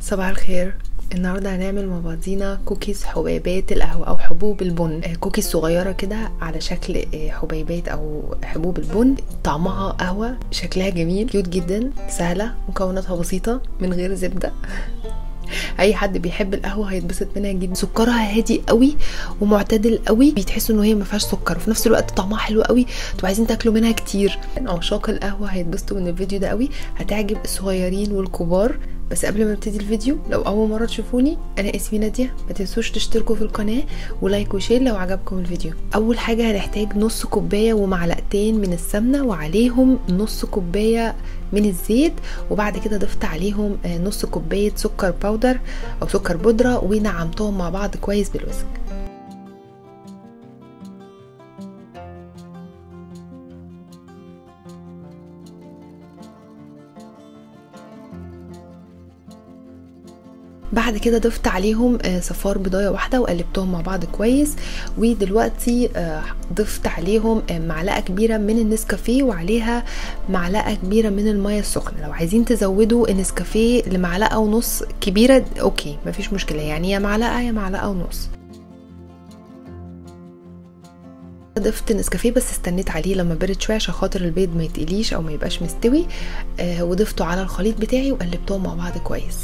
صباح الخير النهارده هنعمل مع بعضينا كوكيز حبيبات القهوة أو حبوب البن آه، كوكيز صغيرة كده على شكل آه، حبيبات أو حبوب البن طعمها قهوة شكلها جميل كيوت جدا سهلة مكوناتها بسيطة من غير زبدة اي حد بيحب القهوه هيتبسط منها جدا سكرها هادي قوي ومعتدل قوي بتحسوا ان هي ما فيهاش سكر وفي نفس الوقت طعمها حلو قوي انتوا عايزين تاكلوا منها كتير عشاق القهوه هيتبسطوا من الفيديو ده قوي هتعجب الصغيرين والكبار بس قبل ما نبتدي الفيديو لو اول مره تشوفوني انا اسمي ناديه ما تنسوش تشتركوا في القناه ولايك وشير لو عجبكم الفيديو اول حاجه هنحتاج نص كوبايه ومعلقتين من السمنه وعليهم نص كوبايه من الزيت وبعد كده ضفت عليهم آه، نص كوبايه سكر باودر او سكر بودره ونعمتهم مع بعض كويس بالوسك بعد كده ضفت عليهم آه، صفار بضايه واحده وقلبتهم مع بعض كويس ودلوقتي آه، ضفت عليهم آه، معلقه كبيره من النسكافيه وعليها معلقه كبيره من الميه السخنه لو عايزين تزودوا النسكافيه لمعلقه ونص كبيره اوكي مفيش مشكله يعني يا معلقه يا معلقه ونص ضفت نسكافيه بس استنيت عليه لما برد شويه عشان خاطر البيض ما يتقليش او ما يبقاش مستوي آه وضفته على الخليط بتاعي وقلبتهم مع بعض كويس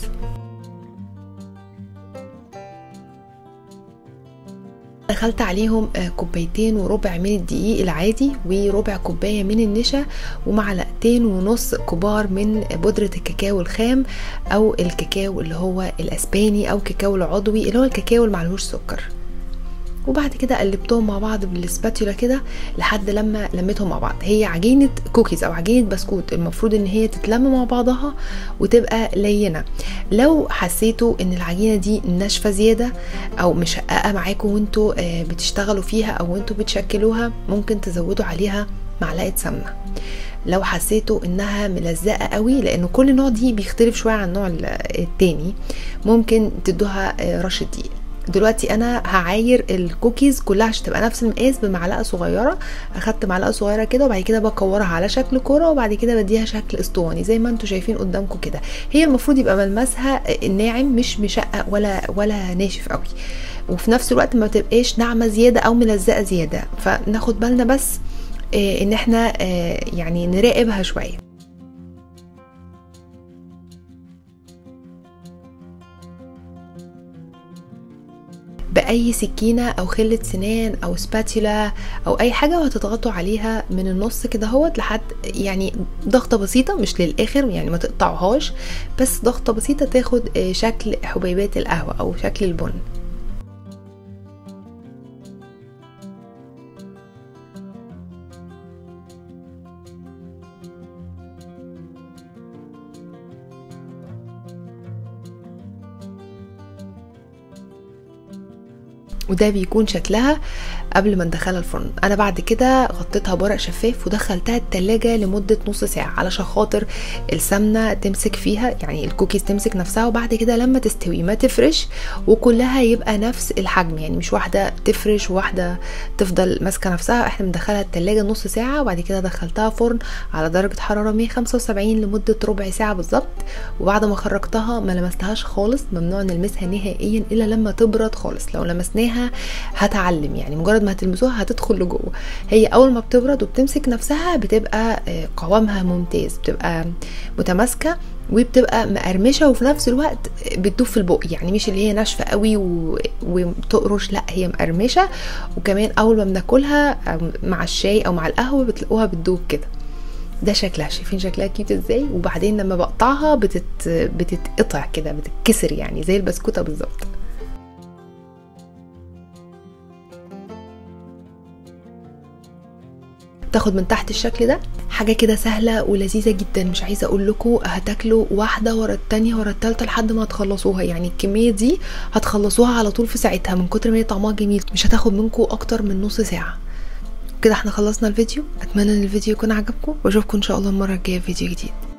دخلت عليهم آه، كوبايتين وربع من الدقيق العادي وربع كوبايه من النشا ومعلقتين ونص كبار من بودره الكاكاو الخام او الكاكاو اللي هو الاسباني او كاكاو العضوي اللي هو الكاكاو اللي معلهوش سكر وبعد كده قلبتهم مع بعض بالسباتولا كده لحد لما لميتهم مع بعض هي عجينه كوكيز او عجينه بسكوت المفروض ان هي تتلم مع بعضها وتبقى لينه لو حسيتوا ان العجينه دي ناشفه زياده او مشققه معاكم وانتوا آه، بتشتغلوا فيها او انتوا بتشكلوها ممكن تزودوا عليها معلقه سمنه لو حسيتوا انها ملزقه قوي لان كل نوع دي بيختلف شويه عن النوع التاني ممكن تدوها آه، رشه دقيق دلوقتي انا هعاير الكوكيز كلها عشان تبقى نفس المقاس بمعلقه صغيره اخدت معلقه صغيره كده وبعد كده بكورها على شكل كوره وبعد كده بديها شكل اسطواني زي ما انتم شايفين قدامكم كده هي المفروض يبقى ملمسها ناعم مش مشقق ولا ولا ناشف قوي وفي نفس الوقت ما تبقاش ناعمه زياده او ملزقه زياده فناخد بالنا بس آه، ان احنا آه، يعني نراقبها شويه باي سكينه او خله سنان او سباتولا او اي حاجه وهتضغطوا عليها من النص كده اهوت لحد يعني ضغطه بسيطه مش للاخر يعني ما تقطعوهاش بس ضغطه بسيطه تاخد آه، شكل حبيبات القهوه او شكل البن وده بيكون شكلها قبل ما ندخلها الفرن انا بعد كده غطيتها بورق شفاف ودخلتها التلاجة لمدة نص ساعة علشان خاطر السمنة تمسك فيها يعني الكوكيز تمسك نفسها وبعد كده لما تستوي ما تفرش وكلها يبقى نفس الحجم يعني مش واحدة تفرش وواحدة تفضل ماسكة نفسها احنا بندخلها التلاجة نص ساعة وبعد كده دخلتها فرن على درجة حرارة 175 لمدة ربع ساعة بالظبط وبعد ما خرجتها ما لمستهاش خالص ممنوع نلمسها نهائيا الا لما تبرد خالص لو لمسناها هتعلم يعني مجرد ما هتلمسوها هتدخل لجوه هي اول ما بتبرد وبتمسك نفسها بتبقى آه، قوامها ممتاز بتبقى متماسكه وبتبقى مقرمشه وفي نفس الوقت بتدوب في البق يعني مش اللي هي ناشفه قوي و... وتقرش لا هي مقرمشه وكمان اول ما بناكلها آه، مع الشاي او مع القهوه بتلاقوها بتدوب كده ده شكلها شايفين شكلها كيوت ازاي وبعدين لما بقطعها بتت... بتتقطع كده بتتكسر يعني زي البسكوته بالظبط تاخد من تحت الشكل ده حاجة كده سهلة ولذيذة جدا مش عايزة اقول لكم هتاكلوا واحدة ورا التانية ورا التالتة لحد ما تخلصوها يعني الكمية دي هتخلصوها على طول في ساعتها من كتر ما هي طعمها جميل مش هتاخد منكم اكتر من نص ساعة كده احنا خلصنا الفيديو اتمنى ان الفيديو يكون عجبكم واشوفكم ان شاء الله المرة الجاية في فيديو جديد